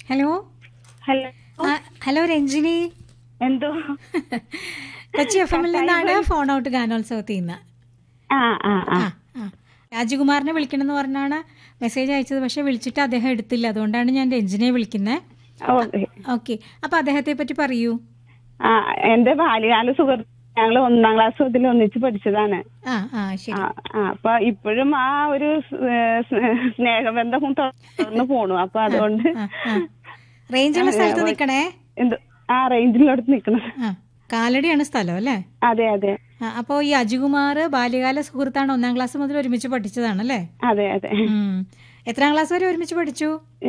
Hello hello ആ, hello Ranjini എന്തോ Kochi F എമ്മിൽ നിന്നാണ് ഫോൺ ഔട്ട് ഗാനോത്സവത്തിൽ നിന്ന് ആ ആ ആ ആ ആ രാജകുമാറിനെ വിളിക്കണമെന്ന് പറഞ്ഞാണ് മെസ്സേജ് അയച്ചത് പക്ഷെ വിളിച്ചിട്ട് അദ്ദേഹം എടുത്തില്ല അതുകൊണ്ടാണ് ഞാൻ രഞ്ജിനിയെ വിളിക്കുന്നത് ഓക്കെ ഓക്കെ അപ്പൊ അദ്ദേഹത്തെ പറ്റി പറയൂ ആ എന്റെ ബാല്യകാല സുഹൃത്ത് ഞങ്ങൾ ഒന്നാം ക്ലാസ് മുതൽ ഒന്നിച്ച് പഠിച്ചതാണ് ആ ആ ശരി ആ ആ, അപ്പൊ ഇപ്പോഴും ആ ഒരു സ്- ഏ, സ്- സ്നേഹബന്ധം തുടർന്ന് പോണു അപ്പൊ അതുകൊണ്ട് ആ ആ റേഞ്ചുള്ള സ്ഥലത്ത് നിൽക്കണേ എന്ത് ആ റേഞ്ചിലോട്ട് നിക്കണം ആ കാലടിയാണ് സ്ഥലം അല്ലേ അതെ അതെ ആ, അപ്പോ ഈ അജുകുമാർ ബാല്യകാല സുഹൃത്താണ് ഒന്നാം ക്ലാസ് മുതൽ ഒരുമിച്ച് പഠിച്ചതാണല്ലേ അതെ അതെ ഉം. എത്രാം ക്ലാസ് വരെ ഒരുമിച്ച് പഠിച്ചു